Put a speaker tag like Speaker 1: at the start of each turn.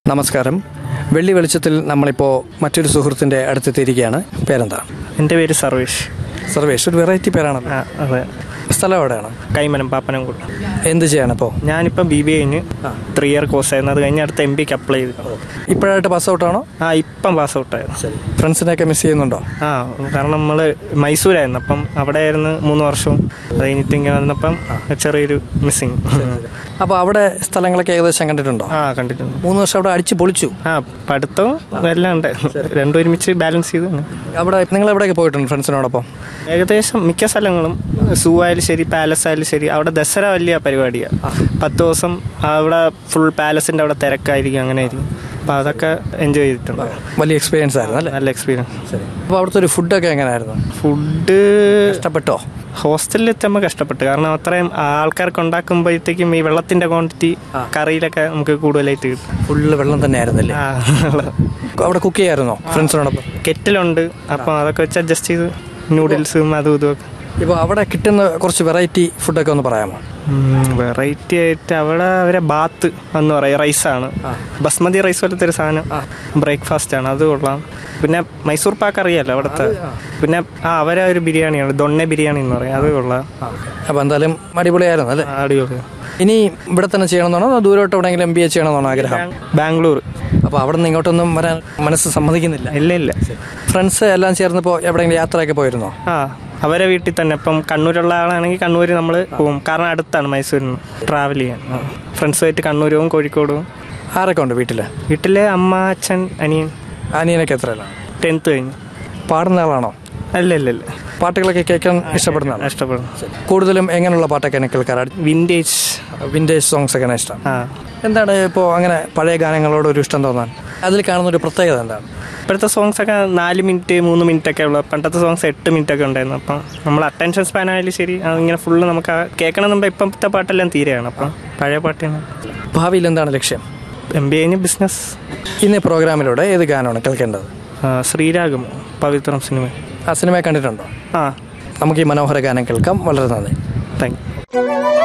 Speaker 1: നമസ്കാരം വെള്ളി വെളിച്ചത്തിൽ നമ്മളിപ്പോൾ മറ്റൊരു സുഹൃത്തിൻ്റെ അടുത്തെത്തിയിരിക്കുകയാണ് പേരെന്താണ്
Speaker 2: എൻ്റെ പേര് സർവേഷ്
Speaker 1: സർവേഷ് ഒരു വെറൈറ്റി പേരാണല്ലോ
Speaker 2: ആ അതെ
Speaker 1: സ്ഥലം എവിടെയാണ്
Speaker 2: കൈമനം പാപ്പനംകുടി
Speaker 1: എന്ത് ചെയ്യാണ് ഇപ്പോൾ
Speaker 2: ഞാനിപ്പം ബി ബി കഴിഞ്ഞ് ത്രീ ഇയർ കോഴ്സ് ആയിരുന്നു അത് കഴിഞ്ഞ് അടുത്ത എം പിക്ക് അപ്ലൈ ചെയ്തു
Speaker 1: ഇപ്പോഴായിട്ട് പാസ് ഔട്ടാണോ
Speaker 2: ആ ഇപ്പം പാസ് ഔട്ടായിരുന്നു
Speaker 1: ഫ്രണ്ട്സിനെയൊക്കെ മിസ് ചെയ്യുന്നുണ്ടോ
Speaker 2: ആ കാരണം നമ്മൾ മൈസൂരായിരുന്നു അപ്പം അവിടെ ആയിരുന്നു മൂന്ന് വർഷവും അത് കഴിഞ്ഞിട്ട് ഇങ്ങനെ വന്നപ്പം ചെറിയൊരു മിസ്സിങ്
Speaker 1: അപ്പോൾ അവിടെ സ്ഥലങ്ങളൊക്കെ ഏകദേശം കണ്ടിട്ടുണ്ടോ
Speaker 2: ആ കണ്ടിട്ടുണ്ട്
Speaker 1: മൂന്ന് വർഷം അവിടെ അടിച്ച് പൊളിച്ചു
Speaker 2: ആ പഠിത്തവും എല്ലാം ഉണ്ട് രണ്ടും ഒരുമിച്ച് ബാലൻസ് ചെയ്തു
Speaker 1: അവിടെ നിങ്ങൾ എവിടെയൊക്കെ പോയിട്ടുണ്ട് ഫ്രണ്ട്സിനോടൊപ്പം
Speaker 2: ഏകദേശം മിക്ക സ്ഥലങ്ങളും സൂ ആയാലും ശരി പാലസ് ആയാലും ശരി അവിടെ ദസറ വലിയ പരിപാടിയാണ് പത്ത് ദിവസം അവിടെ ഫുൾ പാലസിന്റെ അവിടെ തിരക്കായിരിക്കും അങ്ങനെ ആയിരിക്കും അപ്പോൾ അതൊക്കെ എൻജോയ് ചെയ്തിട്ടുണ്ട്
Speaker 1: വലിയ എക്സ്പീരിയൻസ് ആയിരുന്നു അല്ലേ
Speaker 2: നല്ല എക്സ്പീരിയൻസ്
Speaker 1: അപ്പോൾ അവിടുത്തെ ഒരു ഫുഡൊക്കെ എങ്ങനെയായിരുന്നു
Speaker 2: ഫുഡ്
Speaker 1: ഇഷ്ടപ്പെട്ടോ
Speaker 2: ഹോസ്റ്റലിൽ എത്തുമ്പോൾ കഷ്ടപ്പെട്ടു കാരണം അത്രയും ആൾക്കാർക്ക് ഉണ്ടാക്കുമ്പോഴത്തേക്കും ഈ വെള്ളത്തിന്റെ ക്വാണ്ടിറ്റി കറിയിലൊക്കെ നമുക്ക് കൂടുതലായിട്ട് കിട്ടും
Speaker 1: ഫുള്ള് വെള്ളം തന്നെ ആയിരുന്നല്ലേ
Speaker 2: ആ
Speaker 1: അവിടെ കുക്ക് ചെയ്യായിരുന്നോ ഫ്രണ്ട്സിനോടൊപ്പം
Speaker 2: കെറ്റിലുണ്ട് അപ്പം അതൊക്കെ വെച്ച് അഡ്ജസ്റ്റ് ചെയ്ത് നൂഡിൽസും അതും ഇതും ഒക്കെ
Speaker 1: ഇപ്പോൾ അവിടെ കിട്ടുന്ന കുറച്ച് വെറൈറ്റി ഫുഡൊക്കെ ഒന്ന് പറയാമോ
Speaker 2: വെറൈറ്റി ആയിട്ട് അവിടെ അവരെ ബാത്ത് എന്ന് പറയും റൈസാണ് ബസ്മതി റൈസ് പോലത്തെ ഒരു സാധനം ബ്രേക്ക്ഫാസ്റ്റ് ആണ് അത് കൊള്ളാം പിന്നെ മൈസൂർ പാക്ക് അറിയാലോ അവിടുത്തെ പിന്നെ ആ അവരെ ഒരു ബിരിയാണിയാണ് ദൊണ്ണ ബിരിയാണി എന്ന് പറയും അത് കൊള്ളാം
Speaker 1: അപ്പോൾ എന്തായാലും അടിപൊളിയായിരുന്നു അല്ലേ
Speaker 2: ആ, അടിപൊളി
Speaker 1: ഇനി ഇവിടെ തന്നെ ചെയ്യണമെന്നാണോ അതോ ദൂരോട്ട് എവിടെയെങ്കിലും എം ബി എ ചെയ്യണമെന്നാണോ ആഗ്രഹം
Speaker 2: ബാംഗ്ലൂർ
Speaker 1: അപ്പോൾ അവിടെ നിന്ന് ഇങ്ങോട്ടൊന്നും വരാൻ മനസ്സ് സമ്മതിക്കുന്നില്ല
Speaker 2: ഇല്ല ഇല്ല
Speaker 1: ഫ്രണ്ട്സ് എല്ലാം ചേർന്നപ്പോൾ എവിടെയെങ്കിലും യാത്രയൊക്കെ പോയിരുന്നോ
Speaker 2: ആ അവരെ വീട്ടിൽ തന്നെ ഇപ്പം കണ്ണൂരുള്ള ആളാണെങ്കിൽ കണ്ണൂർ നമ്മൾ പോകും കാരണം അടുത്താണ് മൈസൂരിൽ നിന്ന് ട്രാവൽ ചെയ്യാൻ ഫ്രണ്ട്സുമായിട്ട് കണ്ണൂർ പോകും കോഴിക്കോട് പോകും
Speaker 1: ആരൊക്കെ ഉണ്ട് വീട്ടിൽ
Speaker 2: വീട്ടിലെ അമ്മ അച്ഛൻ അനിയൻ
Speaker 1: അനിയനൊക്കെ എത്രയാണ്
Speaker 2: ടെൻത്ത് കഴിഞ്ഞു
Speaker 1: പാടുന്ന ആളാണോ
Speaker 2: അല്ല ഇല്ല ഇല്ല
Speaker 1: പാട്ടുകളൊക്കെ കേൾക്കാൻ ഇഷ്ടപ്പെടുന്നതാണ്
Speaker 2: ഇഷ്ടപ്പെടും
Speaker 1: കൂടുതലും എങ്ങനെയുള്ള പാട്ടൊക്കെയാണ് കേൾക്കാറ്
Speaker 2: വിൻറ്റേജ്
Speaker 1: വിൻറ്റേജ് സോങ്സ് ഒക്കെയാണ് ഇഷ്ടം
Speaker 2: ആ
Speaker 1: എന്താണ് ഇപ്പോൾ അങ്ങനെ പഴയ ഗാനങ്ങളോട് ഒരു ഇഷ്ടം തോന്നാൻ അതിൽ കാണുന്ന ഒരു പ്രത്യേകത എന്താണ്
Speaker 2: ഇപ്പോഴത്തെ സോങ്സ് ഒക്കെ നാല് മിനിറ്റ് മൂന്ന് മിനിറ്റ് ഒക്കെ ഉള്ളു പണ്ടത്തെ സോങ്സ് എട്ട് മിനിറ്റ് ഒക്കെ ഉണ്ടായിരുന്നു അപ്പം നമ്മൾ അറ്റൻഷൻ സ്പാൻ ആയാലും ശരി അതിങ്ങനെ ഫുള്ള് നമുക്ക് ആ കേൾക്കണം മുമ്പ് ഇപ്പോഴത്തെ പാട്ടെല്ലാം തീരെയാണ് അപ്പം പഴയ പാട്ടാണ്
Speaker 1: ഭാവിയിൽ എന്താണ് ലക്ഷ്യം
Speaker 2: എം ബി കഴിഞ്ഞ് ബിസിനസ്
Speaker 1: ഇന്ന് ഈ പ്രോഗ്രാമിലൂടെ ഏത് ഗാനമാണ് കേൾക്കേണ്ടത്
Speaker 2: ശ്രീരാഗം പവിത്രം സിനിമ
Speaker 1: ആ സിനിമ കണ്ടിട്ടുണ്ടോ
Speaker 2: ആ
Speaker 1: നമുക്ക് ഈ മനോഹര ഗാനം കേൾക്കാം വളരെ നന്ദി
Speaker 2: താങ്ക് യു